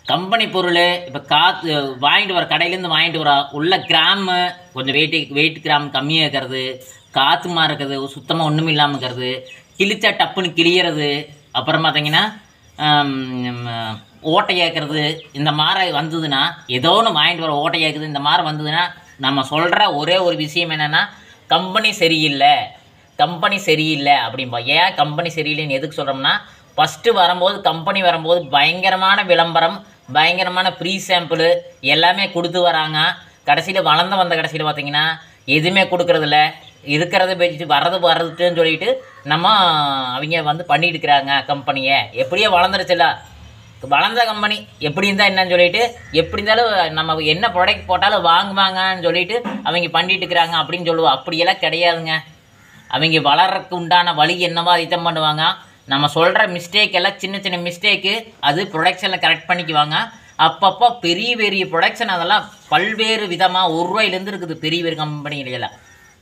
company பொருள் இப்போ காற்று வாங்கிட்டு வர கடையிலேருந்து வாங்கிட்டு வர உள்ள கிராமு கொஞ்சம் வெயிட்டு வெயிட் கிராம் கம்மியாக இருக்கிறது காற்றுமா இருக்கிறது சுத்தமாக ஒன்றும் இல்லாமல் இருக்கிறது கிழிச்சா டப்புன்னு கிளியறது அப்புறம் பார்த்தீங்கன்னா ஓட்டையாக்குறது இந்த மாதிரி வந்ததுன்னா ஏதோ ஒன்று வாங்கிட்டு வர ஓட்டையாக்குது இந்த மாதிரி வந்ததுன்னா நம்ம சொல்கிற ஒரே ஒரு விஷயம் என்னென்னா கம்பெனி சரியில்லை கம்பெனி சரியில்லை அப்படிம்பா ஏன் கம்பெனி சரியில்லைன்னு எதுக்கு சொல்கிறோம்னா ஃபஸ்ட்டு வரும்போது கம்பெனி வரும்போது பயங்கரமான விளம்பரம் பயங்கரமான ப்ரீ சாம்பிள் எல்லாமே கொடுத்து வராங்க கடைசியில் வளர்ந்து வந்த கடைசியில் பார்த்தீங்கன்னா எதுவுமே கொடுக்கறதில்ல இருக்கிறத வச்சுட்டு வர்றது வர்றதுன்னு சொல்லிட்டு நம்ம அவங்க வந்து பண்ணிட்டு இருக்கிறாங்க கம்பெனியை எப்படியோ வளர்ந்துருச்சுல வளர்ந்த கம்பெனி எப்படி இருந்தால் என்னன்னு சொல்லிட்டு எப்படி இருந்தாலும் நம்ம என்ன ப்ராடக்ட் போட்டாலும் வாங்குவாங்கன்னு சொல்லிட்டு அவங்க பண்ணிட்டு இருக்கிறாங்க அப்படின்னு சொல்லுவோம் அப்படியெல்லாம் கிடையாதுங்க அவங்க வளர்றதுக்கு உண்டான வழி என்னவோ அதை தான் பண்ணுவாங்க நம்ம சொல்கிற மிஸ்டேக் எல்லாம் சின்ன சின்ன மிஸ்டேக்கு அது ப்ரொடக்ஷனில் கரெக்ட் பண்ணிக்குவாங்க அப்பப்போ பெரிய பெரிய ப்ரொடக்ஷன் அதெல்லாம் பல்வேறு விதமாக ஒரு ரூபாயிலேருந்து இருக்குது பெரிய பெரிய கம்பெனிகளெல்லாம்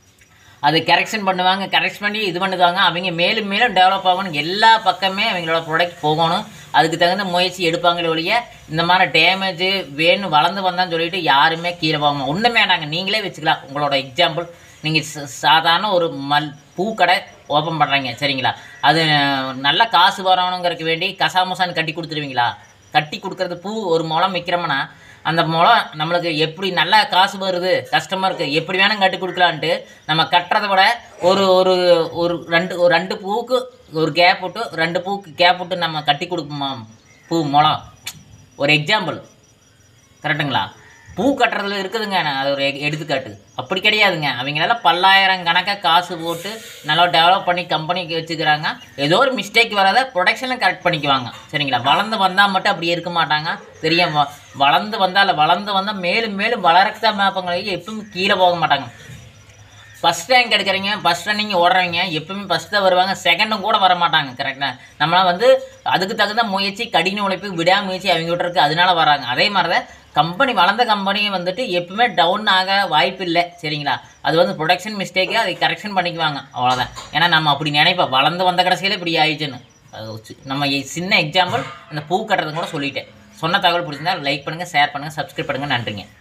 அது கரெக்ஷன் பண்ணுவாங்க கரெக்ட் பண்ணி இது பண்ணுவாங்க அவங்க மேலும் மேலும் டெவலப் ஆகணும் எல்லா பக்கமே அவங்களோட ப்ராடக்ட் போகணும் அதுக்கு தகுந்த முயற்சி எடுப்பாங்களே ஒழிய இந்த மாதிரி டேமேஜ் வேணும் வளர்ந்து வந்தான்னு சொல்லிட்டு யாருமே கீழே போகாம ஒன்றுமே வேணாங்க நீங்களே வச்சுக்கலாம் உங்களோட எக்ஸாம்பிள் நீங்கள் சாதாரண ஒரு மல் பூக்கடை ஓப்பன் பண்ணுறீங்க சரிங்களா அது நல்ல காசு வரணுங்கிறதுக்கு வேண்டி கசாமுசான்னு கட்டி கொடுத்துருவீங்களா கட்டி கொடுக்கறது பூ ஒரு முளம் விற்கிறோம்னா அந்த முளம் நம்மளுக்கு எப்படி நல்லா காசு வருது கஸ்டமருக்கு எப்படி வேணும் கட்டி கொடுக்கலான்ட்டு நம்ம கட்டுறதை விட ஒரு ஒரு ஒரு ரெண்டு ஒரு ரெண்டு பூவுக்கு ஒரு கேப் விட்டு ரெண்டு பூவுக்கு கேப் விட்டு நம்ம கட்டி கொடுக்குமா பூ முளம் ஒரு எக்ஸாம்பிள் கரெக்டுங்களா பூ கட்டுறதுல இருக்குதுங்க நான் அது ஒரு எ- எடுத்துக்காட்டு அப்படி கிடையாதுங்க அவங்களெல்லாம் பல்லாயிரம் கணக்காக காசு போட்டு நல்லா டெவலப் பண்ணி கம்பெனிக்கு வச்சுக்கிறாங்க ஏதோ ஒரு மிஸ்டேக் வராத ப்ரொடக்ஷனில் கரெக்ட் பண்ணிக்குவாங்க சரிங்களா வளர்ந்து வந்தால் மட்டும் அப்படி இருக்க மாட்டாங்க தெரியும் வ- வளர்ந்து வந்தால் வளர்ந்து வந்தால் மேலும் மேலும் வளர்க்க தான் பார்ப்பாங்களே எப்பவும் கீழே போக மாட்டாங்க ஃபஸ்ட் ரேங்க் எடுக்கிறீங்க ஃபஸ்ட் ரன்னிங் ஓடுறவங்க எப்பவுமே ஃபஸ்ட் தான் வருவாங்க செகண்டும் கூட வர மாட்டாங்க கரெக்டாக நம்மளாம் வந்து அதுக்கு தகுந்த முயற்சி கடின உழைப்பு விடாமுயற்சி அவங்க கிட்ட இருக்கு அதனால வராங்க அதே மாதிரி தான் கம்பெனி வளர்ந்த கம்பெனி வந்துட்டு எப்பவுமே டவுன் ஆக வாய்ப்பு இல்லை சரிங்களா அது வந்து ப்ரொடக்ஷன் மிஸ்டேக்கு அதை கரெக்ஷன் பண்ணிக்குவாங்க அவ்வளோதான் ஏன்னா நம்ம அப்படி நினைப்போம் வளர்ந்து வந்த கடைசியில் இப்படி ஆயிடுச்சுன்னு அது சி- நம்ம இ- சின்ன எக்ஸாம்பிள் அந்த பூ கட்டுறது கூட சொல்லிட்டேன் சொன்ன தகவல் பிடிச்சிருந்தா லைக் பண்ணுங்கள் ஷேர் பண்ணுங்கள் சப்ஸ்கிரைப் பண்ணுங்கள் நன்றிங்க